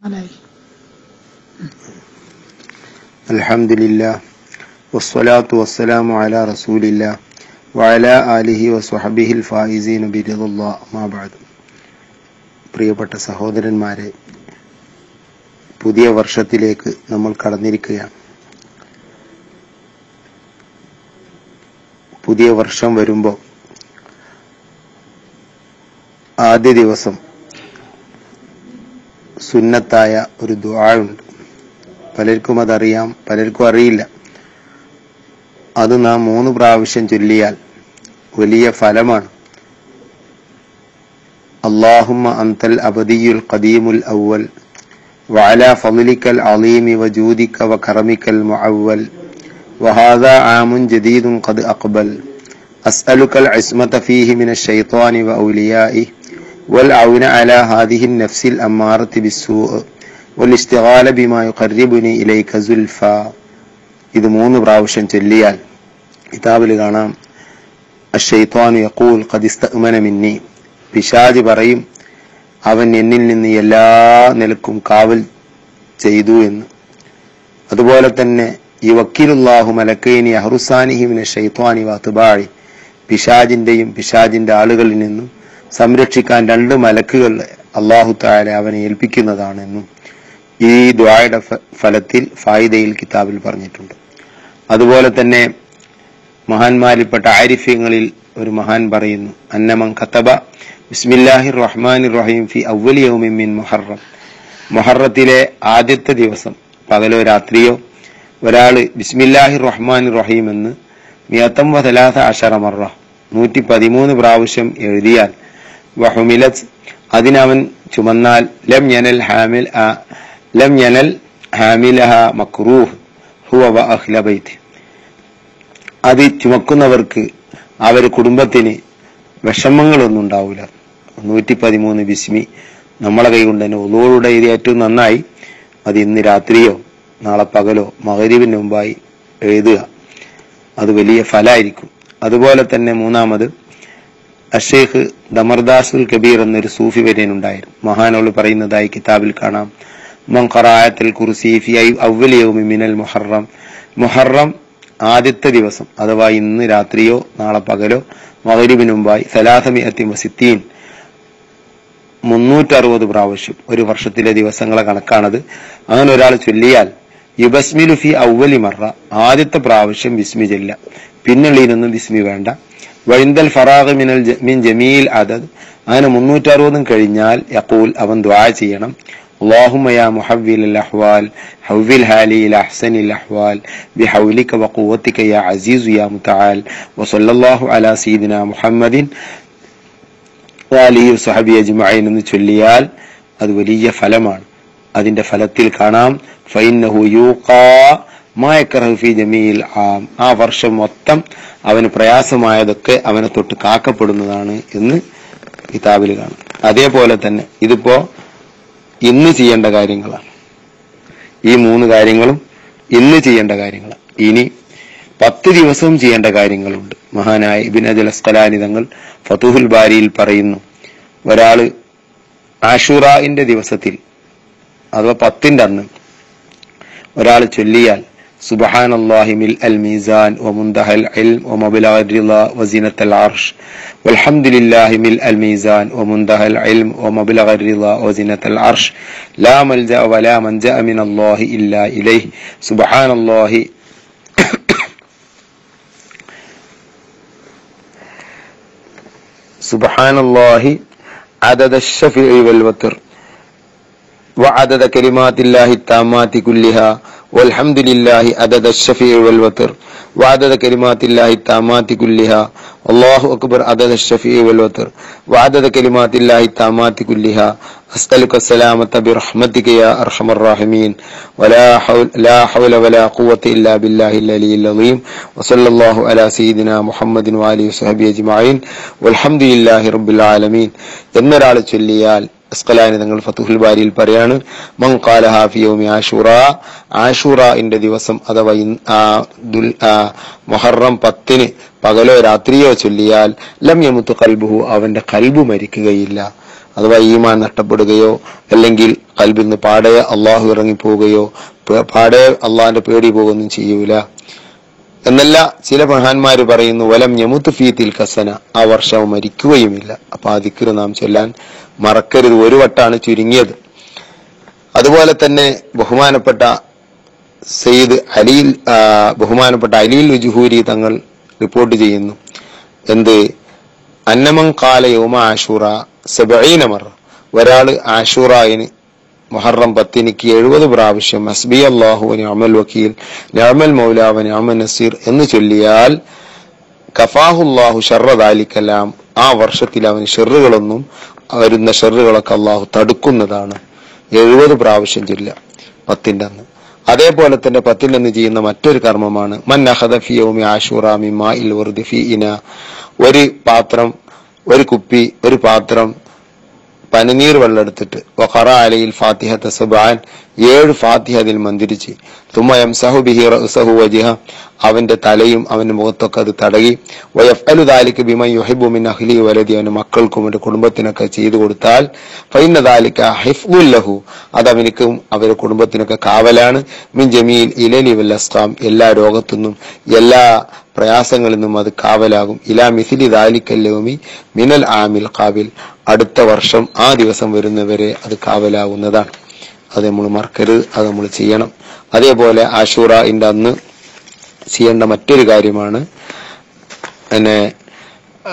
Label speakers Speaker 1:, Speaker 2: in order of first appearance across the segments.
Speaker 1: ആനായി
Speaker 2: الحمد لله والصلاة والسلام على رسول الله وعلى آله وصحبه الفائزين برضا الله ما بعد പ്രിയപ്പെട്ട സഹോദരന്മാരെ പുതിയ വർഷത്തിലേക്ക് നമ്മൾ കടന്നിരിക്കുകയാണ് പുതിയ വർഷം വരുമ്പോൾ ആദ്യ ദിവസം സുന്നത്തായ ഒരു ദുആണ്ട് പലർക്കും അതറിയാം പലർക്കും അറിയില്ല അത് നാം മൂന്ന് പ്രാവശ്യം ചൊല്ലിയാൽ വലിയ ഫലമാണ് اللهم أنت الأبدي القديم الأول وعلى فضلك العظيم وجودك وكرمك المعول وهذا عام جديد قد أقبل أسألك العصمة فيه من الشيطان وأوليائه والعون على هذه النفس الأمارة بالسوء والاشتغال بما يقربني إليك زلفى ഇത് മൂന്ന് പ്രാവശ്യം ചൊല്ലിയാൽ കിതാബിൽ കാണാം അഷൈത്വാൻ യഖൂൽ ഖദിസ്തഅ്മന മിന്നി പിശാജ് പറയും അവൻ എന്നിൽ നിന്ന് എല്ലാ നിലക്കും കാവൽ ചെയ്തു എന്ന് അതുപോലെ തന്നെ ഈ വക്കീലുല്ലാഹു മലക്കൈനി അഹറുസാനിഹിമിനെ ഷെയ്ത്വാനി വാത്തുബാഴി പിശാജിന്റെയും പിശാജിന്റെ ആളുകളിൽ നിന്നും സംരക്ഷിക്കാൻ രണ്ട് മലക്കുകൾ അള്ളാഹു താല അവനെ ഏൽപ്പിക്കുന്നതാണെന്നും ഈ ദ്വായുടെ ഫ- ഫലത്തിൽ ഫായിദയിൽ കിതാബിൽ പറഞ്ഞിട്ടുണ്ട് അതുപോലെ തന്നെ മഹാന്മാരിൽപ്പെട്ട ആരിഫ്യങ്ങളിൽ ഒരു മഹാൻ പറയുന്നു അന്നമൻ ഖത്തബ ബിസ്മില്ലാഹിർ റഹ്മാനിർ റഹീം ഫി അവ്വലി യൗമിൻ മിൻ മുഹറം മുഹറത്തിലെ ആദ്യത്തെ ദിവസം പകലോ രാത്രിയോ ഒരാള് ബിസ്മില്ലാഹിർ റഹ്മാനിർ റഹീം എന്ന് മിയത്തം വസലാസ അഷറ മറ നൂറ്റി പതിമൂന്ന് പ്രാവശ്യം എഴുതിയാൽ വഹുമിലത് അതിനവൻ ചുമന്നാൽ ലം യനൽ ഹാമിൽ ആ- ലം യനൽ ഹാമിലഹ മക്രൂഹ് ഹുവ വ അഹ്ല ബൈത്ത് അത് ചുമക്കുന്നവർക്ക് അവര് കുടുംബത്തിന് വിഷമങ്ങളൊന്നും ഉണ്ടാവില്ല നൂറ്റി പതിമൂന്ന് ബിസ്മി നമ്മളെ കൈ കൊണ്ട് തന്നെ ഒന്നോടുകൂടെ ഇത് ഏറ്റവും നന്നായി അത് ഇന്ന് രാത്രിയോ നാളെ പകലോ മകരീവിന് മുമ്പായി എഴുതുക അത് വലിയ ഫലായിരിക്കും അതുപോലെ തന്നെ മൂന്നാമത് അഷേഖ് ദമർദാസുൽ കബീർ എന്നൊരു സൂഫി വര്യനുണ്ടായിരുന്നു മഹാനോള് പറയുന്നതായി കിതാബിൽ കാണാം മങ്കറായത്തിൽ കുർസി ഫി അവ്വലി യൗമി മിനൽ മുഹറം മുഹറം ആദ്യത്തെ ദിവസം അഥവാ ഇന്ന് രാത്രിയോ നാളെ പകലോ മകരിബിന് മുമ്പായി സലാസമിയത്തി വസിത്തീൻ മുന്നൂറ്ററുപത് പ്രാവശ്യം ഒരു വർഷത്തിലെ ദിവസങ്ങളെ കണക്കാണത് അങ്ങനെ ഒരാൾ ചൊല്ലിയാൽ യുബസ്മിലു ഫി ഔവലി മറ ആദ്യത്തെ പ്രാവശ്യം ബിസ്മി ചെല്ല പിന്നുള്ളിനൊന്നും ബിസ്മി വേണ്ട വൈന്തൽ ഫറാഖ് മിനൽ ജ- മിൻ ജമീൽ അദദ് അങ്ങനെ മുന്നൂറ്ററുപതും കഴിഞ്ഞാൽ യഖൂൽ അവൻ ദ്വാ ചെയ്യണം اللهم يا محول الأحوال حول حالي إلى أحسن الأحوال بحولك وقوتك يا عزيز يا متعال وصلى الله على سيدنا محمد വാലിഹി സഹബി അജ്മഈൻ എന്ന് ചൊല്ലിയാൽ അത് വലിയ ഫലമാണ് അതിന്റെ ഫലത്തിൽ കാണാം ഫൈന്നഹു യൂഖാ മാ യക്റഹു ഫീ ജമീൽ ആം ആ വർഷം മൊത്തം അവന് പ്രയാസമായതൊക്കെ അവനെ തൊട്ട് കാക്കപ്പെടുന്നതാണ് എന്ന് കിതാബിൽ കാണാം അതേപോലെ തന്നെ ഇതിപ്പോ ഇന്ന് ചെയ്യേണ്ട കാര്യങ്ങളാണ് ഈ മൂന്ന് കാര്യങ്ങളും ഇന്ന് ചെയ്യേണ്ട കാര്യങ്ങളാണ് ഇനി പത്ത് ദിവസവും ചെയ്യേണ്ട കാര്യങ്ങളുണ്ട് മഹാനായ ഇബിൻ അജൽ അസ്കലാനി തങ്ങൾ ഫതുഹുൽ ബാരിയിൽ പറയുന്നു ഒരാള് ആഷുറാന്റെ ദിവസത്തിൽ അഥവാ പത്തിന്റെ അന്ന് ഒരാൾ ചൊല്ലിയാൽ سبحان الله ملء الميزان ومنتهى العلم ومبلغ الرضا وزينة العرش والحمد لله ملء الميزان ومنتهى العلم ومبلغ الرضا وزينة العرش لا ملجأ ولا منجأ من الله إلا إليه سبحان الله سبحان الله عدد الشفع والوتر وعدد كلمات الله التامات كلها والحمد لله عدد الشفيع والوتر وعدد كلمات الله التامات كلها الله أكبر عدد الشفيع والوتر وعدد كلمات الله التامات كلها أسألك السلامة برحمتك يا أرحم الراحمين ولا حول لا حول ولا قوة إلا بالله العلي العظيم وصلى الله على سيدنا محمد وآله وصحبه أجمعين والحمد لله رب العالمين എന്നൊരാൾ ചൊല്ലിയാൽ അസ്കലാനി തങ്ങൾ ഫതുഹുൽ ബാരിയിൽ പറയാണ് മൻ ഖാലഹ ഫി യൗമി ആഷൂറ ആഷൂറന്റെ ദിവസം അഥവാ ഇൻ- ആ, ദുൽ ആ, മുഹറം പത്തിന് പകലോ രാത്രിയോ ചൊല്ലിയാൽ ലം യമുത്ത് കൽബുഹു അവന്റെ കൽബു മരിക്കുകയില്ല അഥവാ ഈമാൻ നഷ്ടപ്പെടുകയോ അല്ലെങ്കിൽ കൽബിൽ നിന്ന് പാടെ അള്ളാഹു ഇറങ്ങിപ്പോവുകയോ പ- പാടെ അള്ളാഹിന്റെ പേടി പോകുകയൊന്നും ചെയ്യൂല എന്നല്ല ചില മഹാന്മാര് പറയുന്നു വലം ഞമുത്ത് ഫീത്തിൽ കസന ആ വർഷം മരിക്കുകയുമില്ല അപ്പൊ ആ ദിക്കറ് നാം ചൊല്ലാൻ മറക്കരുത് ഒരു വട്ടാണ് ചുരുങ്ങിയത് അതുപോലെ തന്നെ ബഹുമാനപ്പെട്ട സയ്യിദ് അലിയിൽ ആ, ബഹുമാനപ്പെട്ട അലിയിൽ ഉജുഹൂരി തങ്ങൾ റിപ്പോർട്ട് ചെയ്യുന്നു എന്ത് അന്നമം കാല യോമ ആഷൂറ സബീനമർ ഒരാള് ആഷൂറായിന് മുഹറം പത്തിനിക്ക് എഴുപത് പ്രാവശ്യം ഹസ്ബി അള്ളാഹു അമൽ വക്കീൽ ഞാമൽ മൗലാവൻ അമൽ നസീർ എന്ന് ചൊല്ലിയാൽ കഫാഹുല്ലാഹു ഷർറദാലിക്കലാം ആ വർഷത്തിൽ അവന് ഷെറുകളൊന്നും വരുന്ന ഷെറുകളൊക്കെ അള്ളാഹു തടുക്കുന്നതാണ് എഴുപത് പ്രാവശ്യം ചൊല്ല പത്തിന്റെ അന്ന് അതേപോലെ തന്നെ പത്തിൽ നിന്ന് ചെയ്യുന്ന മറ്റൊരു കർമ്മമാണ് മൻ അഹദ ഫി യൗമി ആഷൂറ മിമാ ഇൽ വർദി ഫി ഇന ഒരു പാത്രം ഒരു കുപ്പി ഒരു പാത്രം പനിനീർ വെള്ളം എടുത്തിട്ട് വഖറ അലയിൽ ഫാത്തിഹ തസബാൻ ഏഴ് ഫാത്തിഹ അതിൽ മന്ദിരിച്ച് തുമ്മയം സഹു ബിഹി റഅ്സഹു വജിഹ അവന്റെ തലയും അവന്റെ മുഖത്തൊക്കെ അത് തടകി വയഫ്അലു ദാലിക ബിമ യുഹിബ്ബു മിൻ അഹ്ലി വലദി അവന്റെ മക്കൾക്കും അവന്റെ കുടുംബത്തിനൊക്കെ ചെയ്തു കൊടുത്താൽ ഫൈന ദാലിക ഹിഫ്ദുൽ ലഹു അത് അവനിക്കും അവരുടെ കുടുംബത്തിനൊക്കെ കാവലാണ് മിൻ ജമീൽ ഇലലി വൽ അസ്ഖാം എല്ലാ രോഗത്തുനിന്നും എല്ലാ പ്രയാസങ്ങളിൽ നിന്നും അത് കാവലാകും ഇലാ മിഥിലി ദാലിക്കല്ലോമി മിനൽ ആമിൽ കാബിൽ അടുത്ത വർഷം ആ ദിവസം വരുന്നവരെ അത് കാവലാകുന്നതാണ് അത് നമ്മൾ മറക്കരുത് അത് നമ്മൾ ചെയ്യണം അതേപോലെ ആഷൂറയിന്റെ അന്ന് ചെയ്യേണ്ട മറ്റൊരു കാര്യമാണ് പിന്നെ ആ,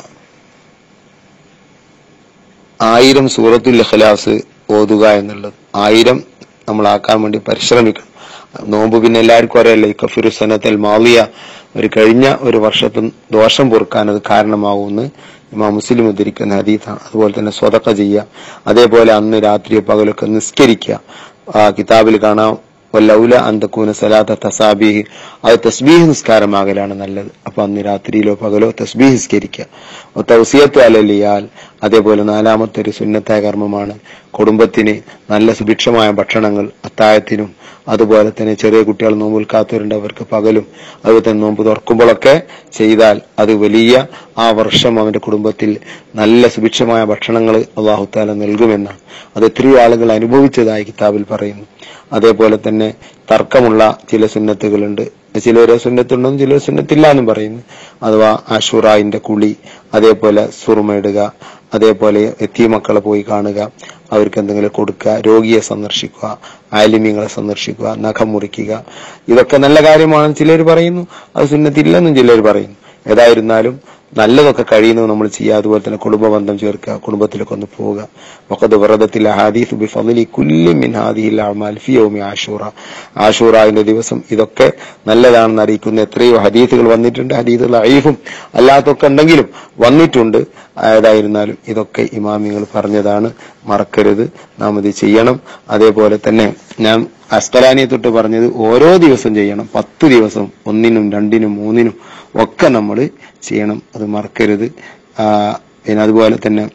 Speaker 2: ആയിരം സൂറത്തുൽ ഇഖ്ലാസ് ഓതുക എന്നുള്ളത് ആയിരം നമ്മൾ ആക്കാൻ വേണ്ടി പരിശ്രമിക്കണം നോമ്പ് പിന്നെ എല്ലാവർക്കും അറിയാലോ ഈ കഫിറു സനത്തൽ മാളിയ ഒരു കഴിഞ്ഞ ഒരു വർഷത്തെ ദോഷം പൊറുക്കാൻ അത് കാരണമാകുമെന്ന് ഇമാം മുസ്ലിം ഉദ്ധരിക്കുന്ന ഹദീത്താണ് അതുപോലെ തന്നെ സ്വതക്ക ചെയ്യുക അതേപോലെ അന്ന് രാത്രിയോ പകലൊക്കെ നിസ്കരിക്കുക ആ കിതാബിൽ കാണാം വല്ലൗല അന്തക്കൂന സലാത്ത തസാബീഹ് അത് തസ്ബീഹ് നിസ്കാരമാകലാണ് നല്ലത് അപ്പൊ അന്ന് രാത്രിയിലോ പകലോ തസ്ബീഹ് നിസ്കരിക്കുക തൗസിയത്ത് അലലിയാൽ അതേപോലെ നാലാമത്തെ ഒരു സുന്നത്തായ കർമ്മമാണ് കുടുംബത്തിന് നല്ല സുഭിക്ഷമായ ഭക്ഷണങ്ങൾ അത്തായത്തിനും അതുപോലെ തന്നെ ചെറിയ കുട്ടികൾ നോമ്പ് വിൽക്കാത്തവരുണ്ട് അവർക്ക് പകലും അതുപോലെ തന്നെ നോമ്പ് തുറക്കുമ്പോഴൊക്കെ ചെയ്താൽ അത് വലിയ ആ വർഷം അവന്റെ കുടുംബത്തിൽ നല്ല സുഭിക്ഷമായ ഭക്ഷണങ്ങൾ അള്ളാഹുത്താല നൽകുമെന്നാണ് അത് എത്രയോ ആളുകൾ അനുഭവിച്ചതായി കിതാബിൽ പറയുന്നു അതേപോലെ തന്നെ തർക്കമുള്ള ചില സുന്നത്തുകളുണ്ട് ചിലരെ സുന്നത്തുണ്ടെന്നും ചിലർ സുന്നത്തില്ല എന്നും പറയുന്നു അഥവാ ആഷുറായിന്റെ കുളി അതേപോലെ സുറുമയിടുക അതേപോലെ എത്തിയ മക്കളെ പോയി കാണുക അവർക്ക് എന്തെങ്കിലും കൊടുക്കുക രോഗിയെ സന്ദർശിക്കുക ആലിമ്യങ്ങളെ സന്ദർശിക്കുക നഖം മുറിക്കുക ഇതൊക്കെ നല്ല കാര്യമാണെന്ന് ചിലർ പറയുന്നു അത് സുന്നത്തില്ലെന്നും ചിലർ പറയുന്നു ഏതായിരുന്നാലും നല്ലതൊക്കെ കഴിയുന്നത് നമ്മൾ ചെയ്യുക അതുപോലെ തന്നെ കുടുംബ ബന്ധം ചേർക്കുക കുടുംബത്തിലൊക്കെ ഒന്ന് പോവുക വഖദ് വറദത്തിൽ ഹദീസ് ബി ഫളലി കുല്ലി മിൻ ഹാദിഹിൽ അഅമാൽ ഫി യൗമി ആഷൂറ ആഷൂറയുടെ ദിവസം ഇതൊക്കെ നല്ലതാണെന്ന് അറിയിക്കുന്ന എത്രയോ ഹദീസുകൾ വന്നിട്ടുണ്ട് ഹദീസ് ലൈഫും അല്ലാത്തൊക്കെ ഉണ്ടെങ്കിലും വന്നിട്ടുണ്ട് ഏതായിരുന്നാലും ഇതൊക്കെ ഇമാമിങ്ങൾ പറഞ്ഞതാണ് മറക്കരുത് നാം ഇത് ചെയ്യണം അതേപോലെ തന്നെ ഞാൻ അസ്കലാനിയെ തൊട്ട് പറഞ്ഞത് ഓരോ ദിവസം ചെയ്യണം പത്ത് ദിവസം ഒന്നിനും രണ്ടിനും മൂന്നിനും ഒക്കെ നമ്മൾ ചെയ്യണം അത് മറക്കരുത് ആ, പിന്നെ അതുപോലെ തന്നെ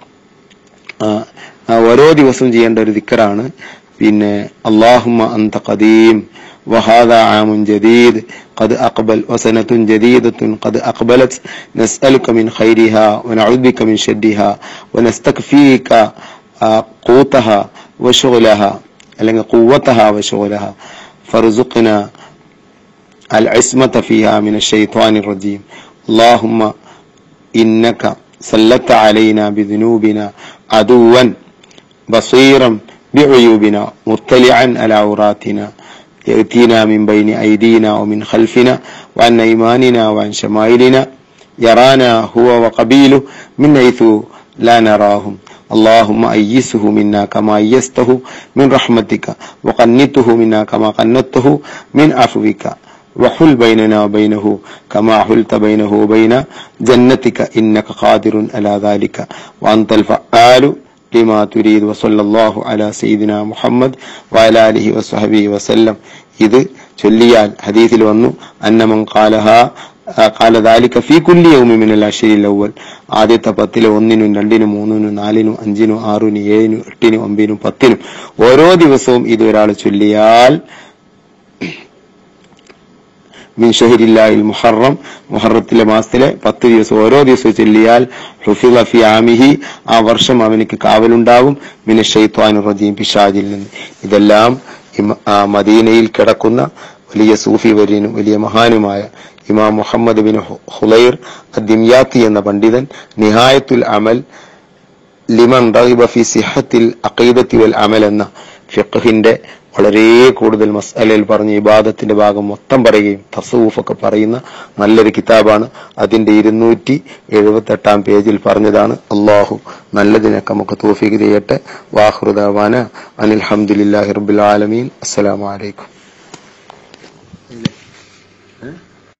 Speaker 2: ആ, ആ, ഓരോ ദിവസവും ചെയ്യേണ്ട ഒരു ദിക്കറാണ് പിന്നെ അള്ളാഹുമ്മ അന്ത ഖദീം وهذا عام جديد قد أقبل وسنة جديدة قد أقبلت نسألك من خيرها ونعوذ بك من شرها ونستكفيك آه، قوتها وشغلها അല്ലെങ്കിൽ قوتها وشغلها فارزقنا العصمة فيها من الشيطان الرجيم اللهم إنك سلت علينا بذنوبنا عدوا بصيرا بعيوبنا مطلعا على عوراتنا يأتينا من بين أيدينا ومن خلفنا وعن أيماننا وعن شمائلنا يرانا هو وقبيله من حيث لا نراهم اللهم أيسه منا كما أيسته من رحمتك وقنته منا كما قنته من عفوك وحل بيننا وبينه كما حلت بينه وبين جنتك إنك قادر على ذلك وأنت الفعال لما تريد وصلى الله على سيدنا محمد وعلى آله وصحبه وسلم ഇത് ചൊല്ലിയാൽ ഹദീസിൽ വന്നു അന്നമൻ കാലഹ കാല ദാലിക ഫീ കുല്ലി യൗമി മിനൽ അശ്രിൽ അവ്വൽ ആദ്യത്തെ പത്തിലെ ഒന്നിനും രണ്ടിനും മൂന്നിനും നാലിനും അഞ്ചിനും ആറിനും ഏഴിനും എട്ടിനും ഒമ്പതിനും പത്തിനും ഓരോ ദിവസവും ഇത് ഒരാൾ ചൊല്ലിയാൽ മിൻ ഷഹരില്ലാഹിൽ മുഹറം മുഹറത്തിലെ മാസത്തിലെ പത്ത് ദിവസം ഓരോ ദിവസവും ചൊല്ലിയാൽ ഹുഫിള ഫി ആമിഹി ആ വർഷം അവനിക്ക് കാവലുണ്ടാവും മിന ഷെയ്ത്വാനു റജീം പിശാജിൽ നിന്ന് ഇതെല്ലാം ഇമ- ആ മദീനയിൽ കിടക്കുന്ന വലിയ സൂഫി വര്യനും വലിയ മഹാനുമായ ഇമാം മുഹമ്മദ് ബിൻ ഹു- ഹുലൈർ അദ്ദിംയാത്തി എന്ന പണ്ഡിതൻ നിഹായത്തുൽ അമൽ ലിമൻ റഗിബ ഫി സിഹത്തിൽ അഖീദത്തി വൽ അമൽ എന്ന ഫിഖഹിന്റെ വളരെ കൂടുതൽ മസാലയിൽ പറഞ്ഞ ഇബാദത്തിന്റെ ഭാഗം മൊത്തം പറയുകയും തസൂഫ് ഒക്കെ പറയുന്ന നല്ലൊരു കിതാബാണ് അതിന്റെ ഇരുന്നൂറ്റി എഴുപത്തി എട്ടാം പേജിൽ പറഞ്ഞതാണ് അള്ളാഹു നല്ലതിനൊക്കെ നമുക്ക് തോഫീക്ക് ചെയ്യട്ടെ വാഹൃദാന അനിൽ ഹംദുലില്ലാഹി റബ്ബിൽ ആലമീൻ അസ്സലാമു അലൈക്കും